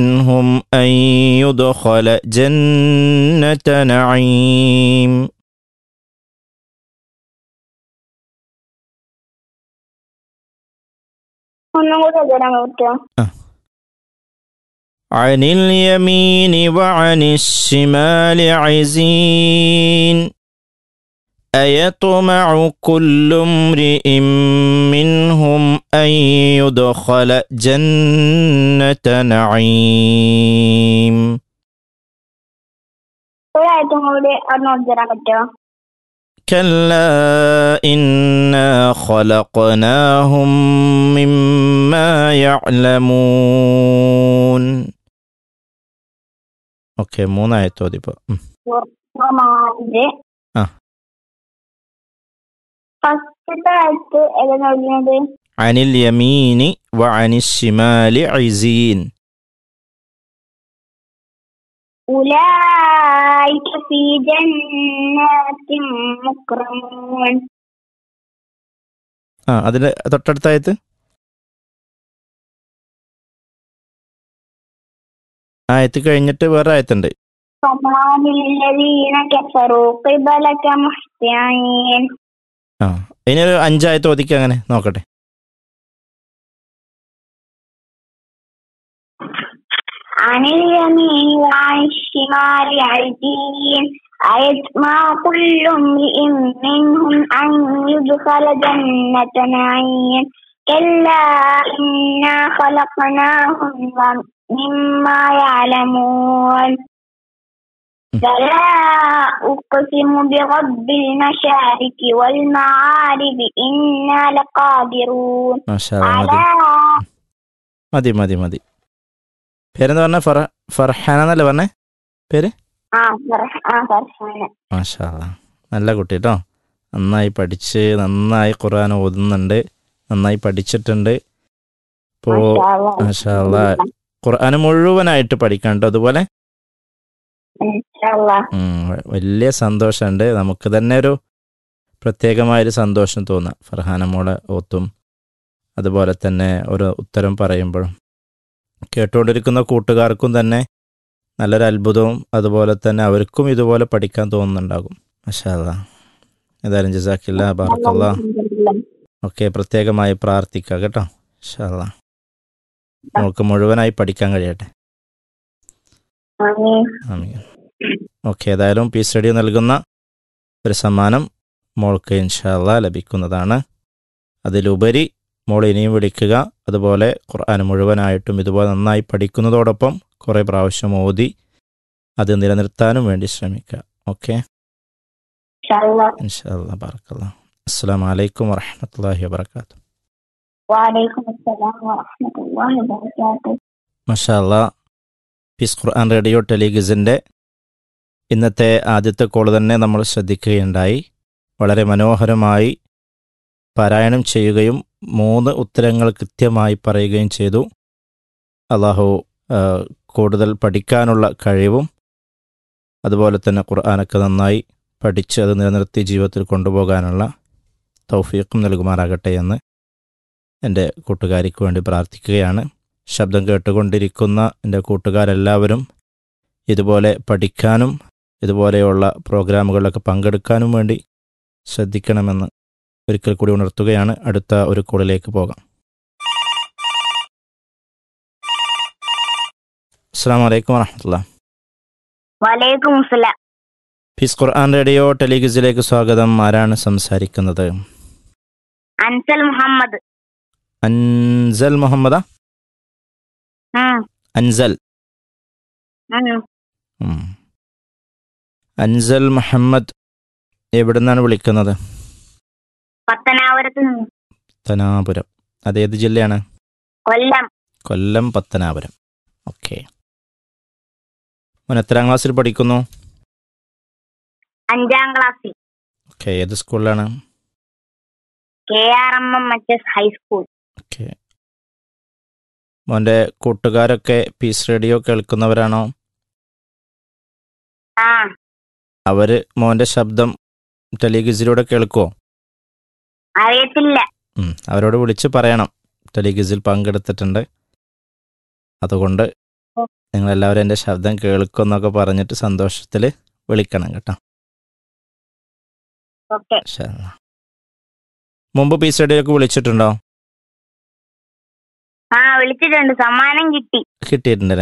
منهم أن يدخل جنة نعيم ഒന്നും കൂടെ തരാൻ പറ്റുമോ عن اليمين وعن الشمال عزين أيطمع كل امرئ منهم أن يدخل جنة نعيم ഒരായിട്ടും കൂടി ഒന്നും തരാൻ പറ്റുമോ كلا إنا خلقناهم مما يعلمون ഓക്കെ മൂന്നായത്തോ ഇപ്പോൾ പൂർണ്ണമായത് ആ. ഫസ്റ്റത്തെ ആയിട്ട് ഏതാണ് വരുന്നത് عن اليمين وعن الشمال عزين أولئك في جنات مكرمون ആ അതിൻ്റെ തൊട്ടടുത്തായത് ആയത്ത് കഴിഞ്ഞിട്ട് വേറെ ആയത്തുണ്ട് فما للذين كفروا قبلك محسعين ആ ഇനിയൊരു അഞ്ചായത്ത് ഒതുക്കി അങ്ങനെ നോക്കട്ടെ عن اليمين وعن الشمال عزين أيطمع كل امرئ منهم أن يدخل جنة نعيم كلا إنا خلقناهم مما يعلمون فلا أقسم برب المشارق والمعارب إنا لقادرون മാഷാ അല്ലാ, മതി على മതി മതി മതി പേരെന്താ പറഞ്ഞ ഫറ ഫർഹാന എന്നല്ലേ പറഞ്ഞേ പേര് ആ ഫർഹ- ആ ഫർഹാന മാഷാ അല്ലാ. നല്ല കുട്ടി കേട്ടോ നന്നായി പഠിച്ച് നന്നായി ഖുർആൻ ഓതുന്നുണ്ട് നന്നായി പഠിച്ചിട്ടുണ്ട് ഇപ്പോൾ മാഷാ അല്ലാ. മാഷാ അല്ലാ. ഖുർആൻ മുഴുവനായിട്ട് പഠിക്കാം കേട്ടോ അതുപോലെ മാഷാ അല്ലാ. ഉം, വ- വലിയ സന്തോഷമുണ്ട് നമുക്ക് തന്നെ ഒരു പ്രത്യേകമായൊരു സന്തോഷം തോന്നുക ഫർഹാന മോളെ ഓത്തും അതുപോലെ തന്നെ ഒരു ഉത്തരം പറയുമ്പോഴും കേട്ടുകൊണ്ടിരിക്കുന്ന കൂട്ടുകാർക്കും തന്നെ നല്ലൊരു അത്ഭുതവും അതുപോലെ തന്നെ അവർക്കും ഇതുപോലെ പഠിക്കാൻ തോന്നുന്നുണ്ടാകും മഷാല്ല ഏതായാലും ജസാക്കില്ല ബാറക്കല്ല ഒക്കെ പ്രത്യേകമായി പ്രാർത്ഥിക്കുക കേട്ടോ മഷാല്ല നമുക്ക് മുഴുവനായി പഠിക്കാൻ കഴിയട്ടെ ആമീൻ. ആമീൻ ഓക്കെ ഏതായാലും പി സ്റ്റഡി നൽകുന്ന ഒരു സമ്മാനം മോൾക്ക് ഇൻഷാല്ല ലഭിക്കുന്നതാണ് അതിലുപരി മോൾ ഇനിയും വിളിക്കുക അതുപോലെ ഖുർആൻ മുഴുവനായിട്ടും ഇതുപോലെ നന്നായി പഠിക്കുന്നതോടൊപ്പം കുറേ പ്രാവശ്യം ഓതി അത് നിലനിർത്താനും വേണ്ടി ശ്രമിക്കുക ഓക്കെ മാഷാ അല്ലാ. ഇൻഷാല്ല ബാറക്കല്ല അസ്സാം വലൈക്കും വറഹമത്തല്ലാഹി വാബർക്കാത്തു വഅലൈക്കും അസ്സലാം വറഹ്മത്തുള്ളാഹി വബറകാതുഹു മഷാല്ല പീസ് ഖുർആൻ റേഡിയോ ടെലിവിഷൻ്റെ ഇന്നത്തെ ആദ്യത്തെ കോൾ തന്നെ നമ്മൾ ശ്രദ്ധിക്കുകയുണ്ടായി വളരെ മനോഹരമായി പാരായണം ചെയ്യുകയും മൂന്ന് ഉത്തരങ്ങൾ കൃത്യമായി പറയുകയും ചെയ്തു അള്ളാഹു ആ, കൂടുതൽ പഠിക്കാനുള്ള കഴിവും അതുപോലെ തന്നെ ഖുർആനൊക്കെ നന്നായി പഠിച്ച് അത് നിലനിർത്തി ജീവിതത്തിൽ കൊണ്ടുപോകാനുള്ള തൗഫീഖും നൽകുമാറാകട്ടെ എന്ന് എൻ്റെ കൂട്ടുകാരിക്ക് വേണ്ടി പ്രാർത്ഥിക്കുകയാണ് ശബ്ദം കേട്ടുകൊണ്ടിരിക്കുന്ന എൻ്റെ കൂട്ടുകാരെല്ലാവരും ഇതുപോലെ പഠിക്കാനും ഇതുപോലെയുള്ള പ്രോഗ്രാമുകളിലൊക്കെ പങ്കെടുക്കാനും വേണ്ടി ശ്രദ്ധിക്കണമെന്ന് ഒരിക്കൽ കൂടി ഉണർത്തുകയാണ് അടുത്ത ഒരു കോളിലേക്ക് പോകാം അസ്സാം വലൈക്കും വറഹമത്തുള്ള വഅലൈക്കും അസ്സലാം ഫീസ് ഖുർആൻ റേഡിയോ ടെലിവിസിലേക്ക് സ്വാഗതം ആരാണ് സംസാരിക്കുന്നത് അൻസൽ മുഹമ്മദ് അൻസൽ മുഹമ്മദ ഉം, അൻസൽ ഉം. ഉം. അൻസൽ മുഹമ്മദ് എവിടെ നിന്നാണ് വിളിക്കുന്നത് പത്തനാപുരത്ത് നിന്ന് പത്തനാപുരം അതേത് ജില്ലയാണ് കൊല്ലം കൊല്ലം പത്തനാപുരം ഓക്കെ മോൻ എത്രാം ക്ലാസ്സിൽ പഠിക്കുന്നു അഞ്ചാം ക്ലാസ്സിൽ ഓക്കെ ഏത് സ്കൂളിലാണ് K R M M H S high school okay മോൻ്റെ കൂട്ടുകാരൊക്കെ പീസ് റേഡിയോ കേൾക്കുന്നവരാണോ ആ അവർ മോൻ്റെ ശബ്ദം ടെലിഗിസിലൂടെ കേൾക്കുമോ അറിയത്തില്ല ഉം, അവരോട് വിളിച്ച് പറയണം ടെലിഗിസിൽ പങ്കെടുത്തിട്ടുണ്ട് അതുകൊണ്ട് നിങ്ങളെല്ലാവരും എൻ്റെ ശബ്ദം കേൾക്കുമെന്നൊക്കെ പറഞ്ഞിട്ട് സന്തോഷത്തിൽ വിളിക്കണം കേട്ടോ ഓക്കെ ഇൻഷാ അല്ലാ. മുമ്പ് പി സ്റ്റഡിയൊക്കെ വിളിച്ചിട്ടുണ്ടോ ആ വിളിച്ചിട്ടുണ്ട് സമ്മാനം കിട്ടി കിട്ടിയിട്ടുണ്ട്